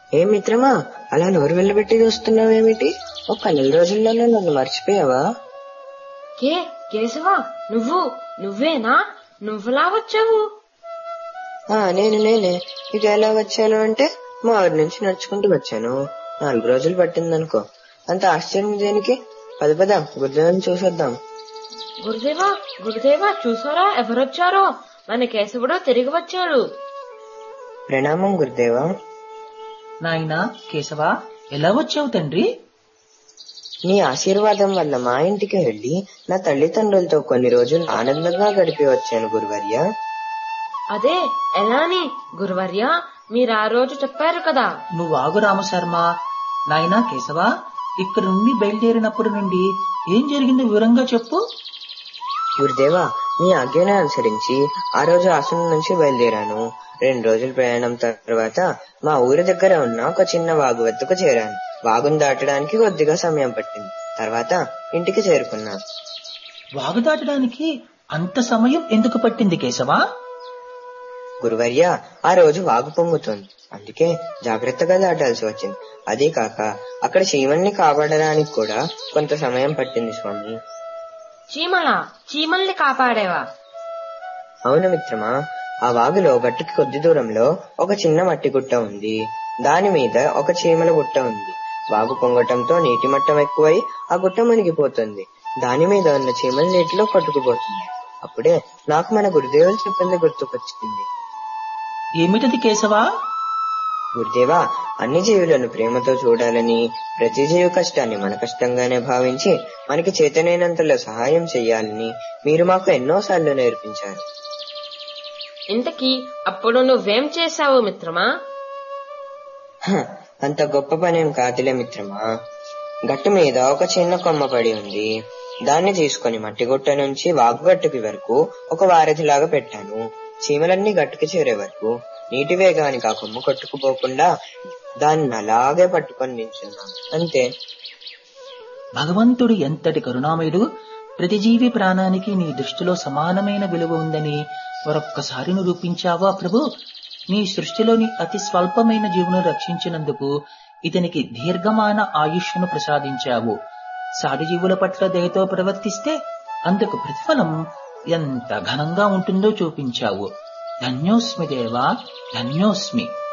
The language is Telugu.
ఏం మిత్రమా అలా నోరు వెళ్ళబెట్టి చూస్తున్నావేమిటి ఒక్క నెల రోజుల్లోనే నన్ను మర్చిపోయావా కే కేశవ నువ్వు నువ్వేనా నువ్వులా వచ్చావు ఆ నేను నేనే ఇక ఎలా వచ్చాను అంటే మా ఊరి నుంచి నడుచుకుంటూ వచ్చాను నాలుగు రోజులు పట్టిందనుకో అంత ఆశ్చర్యం దేనికి పద పద గుర్రం చూసొద్దాం గురుదేవా గురుదేవా చూసారా ఎవరొచ్చారో మన కేశవుడు తిరిగి వచ్చాడు ప్రణామం గురుదేవా నాయనా కేశవ ఎలా వచ్చావు తండ్రి నీ ఆశీర్వాదం వల్ల మా ఇంటికి వెళ్లి నా తల్లిదండ్రులతో కొన్ని రోజులు ఆనందంగా గడిపి వచ్చాను గురువర్య అదే ఎలాని గురువర్య మీరు ఆ రోజు చెప్పారు కదా నువ్వు ఆగు రామశర్మ నాయనా కేశవ ఇక్కడ నుండి బయలుదేరినప్పటి నుండి ఏం జరిగిందో వివరంగా చెప్పు గురుదేవా మీ ఆజ్ఞను అనుసరించి ఆ రోజు ఆశ్రమం నుంచి బయలుదేరాను రెండు రోజుల ప్రయాణం తర్వాత మా ఊరి దగ్గర ఉన్న ఒక చిన్న వాగు వద్దకు చేరాను వాగును దాటడానికి కొద్దిగా సమయం పట్టింది తర్వాత ఇంటికి చేరుకున్నాను వాగు దాటడానికి అంత సమయం ఎందుకు పట్టింది కేశవ గురువర్య ఆ రోజు వాగు పొంగుతోంది అందుకే జాగ్రత్తగా దాటాల్సి వచ్చింది అదే కాక అక్కడ చీమల్ని కాపాడడానికి కూడా కొంత సమయం పట్టింది స్వామి చీమల చీమల్ని కాపాడేవా అవును మిత్రమా ఆ వాగులో గట్టుకి కొద్ది దూరంలో ఒక చిన్న మట్టి గుట్ట ఉంది దాని మీద ఒక చీమల గుట్ట ఉంది వాగు పొంగటంతో నీటి మట్టం ఎక్కువై ఆ గుట్ట మునిగిపోతుంది దాని మీద ఉన్న చీమల నీటిలో కొట్టుకుపోతుంది అప్పుడే నాకు మన గురుదేవులు చెప్పింది గుర్తుకొచ్చింది ఏమిటది కేశవ గురుదేవా అన్ని జీవులను ప్రేమతో చూడాలని ప్రతి జీవి కష్టాన్ని మన కష్టంగానే భావించి మనకి చేతనైనంతలో సహాయం చేయాలని మీరు మాకు ఎన్నోసార్లు నేర్పించారు ఇంతకీ అప్పుడు నువ్వేం చేశావు మిత్రమా హ, అంత గొప్ప పనేం కాదులే మిత్రమా గట్టు మీద ఒక చిన్న కొమ్మ పడి ఉంది దాన్ని తీసుకొని మట్టి గుట్ట నుంచి వాగుగట్టుకి వరకు ఒక వారధిలాగా పెట్టాను చీమలన్నీ గట్టుకి చేరే వరకు నీటి వేగానికి ఆ కొమ్మ కొట్టుకుపోకుండా దాన్ని అలాగే పట్టుకొని నిల్చున్నాను అంతే భగవంతుడు ఎంతటి కరుణామయుడు ప్రతి జీవి ప్రాణానికి నీ దృష్టిలో సమానమైన విలువ ఉందని మరొక్కసారి నిరూపించావా ప్రభు నీ సృష్టిలోని అతి స్వల్పమైన జీవును రక్షించినందుకు ఇతనికి దీర్ఘమాన ఆయుష్ను ప్రసాదించావు సాటి జీవుల పట్ల దయతో ప్రవర్తిస్తే అందుకు ప్రతిఫలం ఎంత ఘనంగా ఉంటుందో చూపించావు ధన్యోస్మి దేవా ధన్యోస్మి